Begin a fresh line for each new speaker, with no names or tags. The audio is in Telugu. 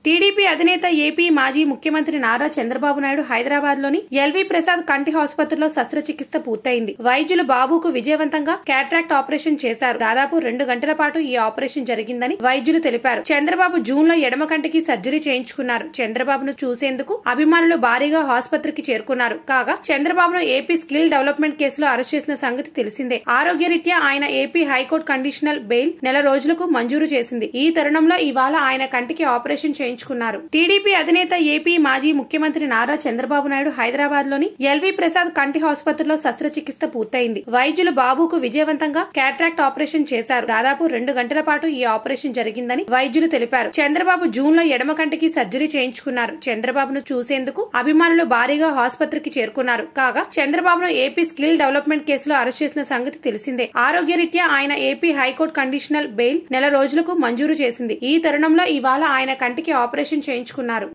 టీడీపీ అధినేత ఏపీ మాజీ ముఖ్యమంత్రి నారా చంద్రబాబు నాయుడు హైదరాబాద్ లోని ఎల్వి ప్రసాద్ కంటి ఆసుపత్రిలో శస్త్రచికిత్స పూర్తయింది వైద్యులు బాబుకు విజయవంతంగా క్యాట్రాక్ట్ ఆపరేషన్ చేశారు దాదాపు రెండు గంటల పాటు ఈ ఆపరేషన్ జరిగిందని వైద్యులు తెలిపారు చంద్రబాబు జూన్ లో ఎడమ కంటికి సర్జరీ చేయించుకున్నారు చంద్రబాబును చూసేందుకు అభిమానులు భారీగా ఆసుపత్రికి చేరుకున్నారు కాగా చంద్రబాబును ఏపీ స్కిల్ డెవలప్మెంట్ కేసులో అరెస్ట్ చేసిన సంగతి తెలిసిందే ఆరోగ్యరీత్యా ఆయన ఏపీ హైకోర్టు కండిషనల్ బెయిల్ నెల రోజులకు మంజూరు చేసింది ఈ తరుణంలో ఇవాళ ఆయన కంటికి ఆపరేషన్ చేయించుకున్నారు టీడీపీ అధినేత ఏపీ మాజీ ముఖ్యమంత్రి నారా చంద్రబాబు నాయుడు హైదరాబాద్ లోని ఎల్వి ప్రసాద్ కంటి ఆసుపత్రిలో శస్త్రచికిత్స పూర్తయింది వైద్యులు బాబుకు విజయవంతంగా క్యాట్రాక్ట్ ఆపరేషన్ చేశారు దాదాపు రెండు గంటల పాటు ఈ ఆపరేషన్ జరిగిందని వైద్యులు తెలిపారు చంద్రబాబు జూన్ లో ఎడమ కంటికి సర్జరీ చేయించుకున్నారు చంద్రబాబును చూసేందుకు అభిమానులు భారీగా ఆసుపత్రికి చేరుకున్నారు కాగా చంద్రబాబును ఏపీ స్కిల్ డెవలప్మెంట్ కేసులో అరెస్ట్ చేసిన సంగతి తెలిసిందే ఆరోగ్యరీత్యా ఆయన ఏపీ హైకోర్టు కండిషనల్ బెయిల్ నెల రోజులకు మంజూరు చేసింది ఈ తరుణంలో ఇవాళ ఆయన కంటికి ఆపరేషన్ చేయించుకున్నారు